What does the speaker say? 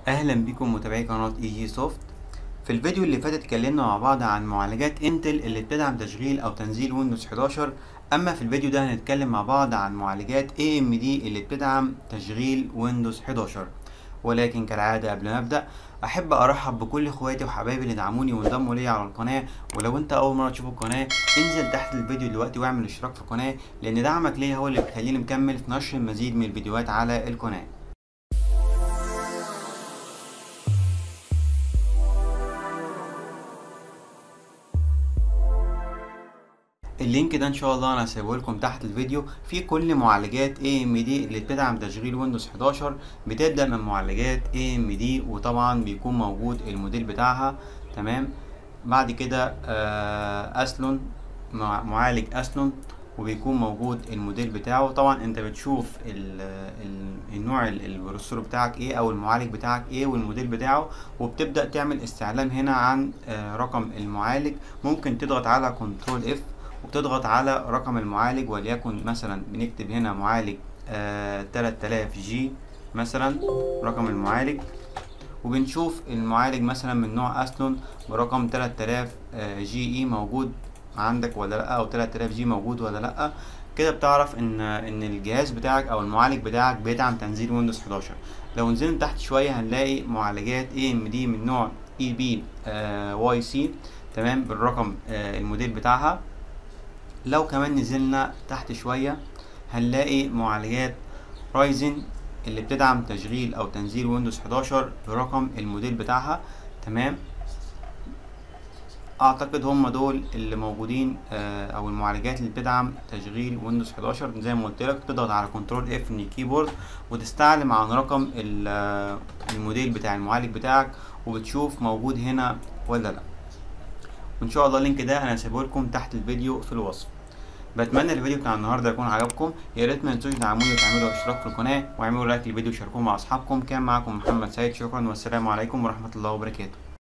اهلا بكم متابعي قناة اي جي سوفت في الفيديو اللي فات اتكلمنا مع بعض عن معالجات انتل اللي بتدعم تشغيل او تنزيل ويندوز 11 اما في الفيديو ده هنتكلم مع بعض عن معالجات اي ام دي اللي بتدعم تشغيل ويندوز 11 ولكن كالعادة قبل ما ابدأ احب ارحب بكل اخواتي وحبايبي اللي دعموني وانضموا ليا على القناة ولو انت اول مرة تشوف القناة انزل تحت الفيديو دلوقتي واعمل اشتراك في القناة لان دعمك ليا هو اللي بيخليني مكمل في نشر المزيد من الفيديوهات على القناة اللينك ده ان شاء الله انا هسيبه لكم تحت الفيديو في كل معالجات AMD اللي بتدعم تشغيل ويندوز 11 بتبدا من معالجات AMD وطبعا بيكون موجود الموديل بتاعها تمام بعد كده آه اسلون معالج اسلون وبيكون موجود الموديل بتاعه طبعا انت بتشوف ال ال النوع البروسيسور بتاعك ايه او المعالج بتاعك ايه والموديل بتاعه وبتبدا تعمل استعلام هنا عن آه رقم المعالج ممكن تضغط على كنترول اف وبتضغط على رقم المعالج وليكن مثلا بنكتب هنا معالج آه 3000 جي مثلا رقم المعالج وبنشوف المعالج مثلا من نوع اسلون برقم 3000 آه جي اي موجود عندك ولا لا او 3000 جي موجود ولا لا كده بتعرف ان ان الجهاز بتاعك او المعالج بتاعك بيدعم تنزيل ويندوز 11 لو نزلنا تحت شويه هنلاقي معالجات اي ام دي من نوع اي بي واي سي تمام بالرقم آه الموديل بتاعها لو كمان نزلنا تحت شوية هنلاقي معالجات رايزن اللي بتدعم تشغيل او تنزيل ويندوز 11 برقم الموديل بتاعها تمام اعتقد هم دول اللي موجودين آه او المعالجات اللي بتدعم تشغيل ويندوز 11 زي ما قلت لك تضغط على كنترول اف من الكيبورد وتستعلم عن رقم الموديل بتاع المعالج بتاعك وبتشوف موجود هنا ولا لا وان شاء الله اللينك ده انا هسيبه لكم تحت الفيديو في الوصف بتمنى الفيديو بتاع النهارده يكون عجبكم يا ريت ما تنسوش تدعموني وتعملوا اشتراك في القناه واعملوا لايك للفيديو وشاركوه مع اصحابكم كان معاكم محمد سيد شكرا والسلام عليكم ورحمه الله وبركاته